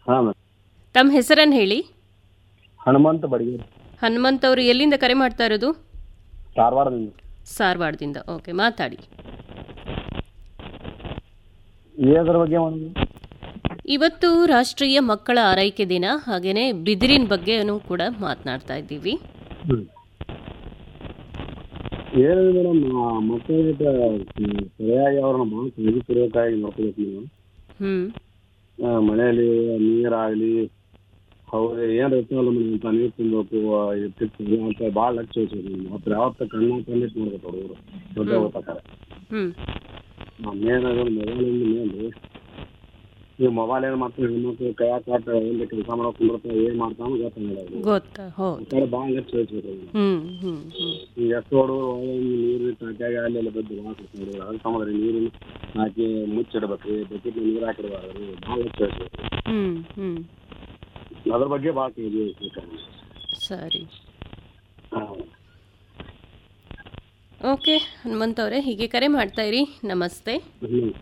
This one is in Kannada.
ಹಾಂ ಮೇಡಮ್ ತಮ್ಮ ಹೆಸರನ್ನು ಹೇಳಿ ಹನುಮಂತ ಬಡಿಗೇರಿ ಹನುಮಂತ್ ಅವರು ಎಲ್ಲಿಂದ ಕರೆ ಮಾಡ್ತಾ ಇರೋದು ಧಾರವಾಡದಿಂದ ಸಾರವಾಡದಿಂದ ಓಕೆ ಮಾತಾಡಿ ಏದ್ರ ಬಗ್ಗೆ ಮೇಡಮ್ ಇವತ್ತು ರಾಷ್ಟ್ರೀಯ ಮಕ್ಕಳ ಆರೈಕೆ ದಿನ ಹಾಗೆಯೇ ಬಿದಿರಿನ ಬಗ್ಗೆನೂ ಕೂಡ ಮಾತನಾಡ್ತಾ ಇದ್ದೀವಿ ಹ್ಞೂ ಏನಿದೆ ಮೇಡಮ್ ಮಕ್ಕಳಿಗೆ ಸರಿಯಾಗಿ ಅವ್ರನ್ನ ಭಾಳ ಕಾಳಜಿಪೂರ್ವಕವಾಗಿ ನೋಡ್ಕೋಬೇಕು ನೀವು ಹ್ಞೂ ಆ, ಮನೆಯಲ್ಲಿ ನೀರಾಗಲಿ ಹೌದು ಏನು ಇರ್ತಾವಲ್ಲ ಮೇಡಮ್ ಅಂತ ನೀರು ತುಂಬಬೇಕು ಇರ್ತಿರ್ತೀವಿ ಅಂತ ಭಾಳ ಲಕ್ಷ ವಹಿಸ್ಬೇಕು ಮೇಡಮ್ ಹತ್ರ ಯಾವತ್ತ ಕಣ್ಣ ಕಣ್ಣಿಟ್ಟು ನೋಡ್ಬೇಕು ಹುಡುಗರು ದೊಡ್ಡ ಹೋಗ್ಬೇಕಾರೆ ಹ್ಞೂ ಮೇನ್ ಅದು ಮೊಬೈಲಿಂದ ಮೇನ್ ರೀ ಈ ಮೊಬೈಲ್ ಏನು ಮಾಡ್ತಾರೆ ಹೆಣ್ಮಕ್ಳು ಕೈಯಾಗ ಕಾಟ ಒಂದು ಕೆಲಸ ಮಾಡೋಕೆ ಕುಂದಿರ್ತಾರೆ ಏನು ಮಾಡ್ತಾನೋ ಗೊತ್ತಾಗಲ್ಲ ಅವ್ರಿಗೆ. ಗೊತ್ತಾ ಈ ಹೌದು ಕಡೆ ಭಾಳ ಲಕ್ಷ ವಹಿಸ್ಬೇಕು ಮೇಡಮ್ ಹ್ಞೂ ಹ್ಞೂ ಹ್ಞೂ ಈಗ ಎಷ್ಟು ಹುಡುಗರು ಒಳಗೆ ನೀರು ಟಾಕ್ಯಾಗ ಅಲ್ಲೆಲ್ಲ ಬಿದ್ದು ಭಾಳ ಕಷ್ಟ ಹುಡುಗರು ಅದಕ್ಕೆ ಸಂಬಂಧ ರೀ ನೀರಿನ ಹಾಕಿ ಮುಚ್ಚಿಡ್ಬೇಕು ರೀ ಬಕೆಟ್ ನೀರು ಹಾಕಿಡ್ಬಾರ್ದು ರೀ ಭಾಳ ಲಕ್ಷ ವಹಿಸ್ಬೇಕು ಹ್ಞೂ ಹ್ಞೂ ಅದ್ರ ಬಗ್ಗೆ ಭಾಳ ಕಾಳಜಿ ವಹಿಸ್ಬೇಕು ಸರಿ ಹಾಂ ಓಕೆ ಹನುಮಂತ್ ಅವರೇ ಹೀಗೆ ಕರೆ ಮಾಡ್ತಾ ಇರಿ ನಮಸ್ತೆ ಹ್ಞೂ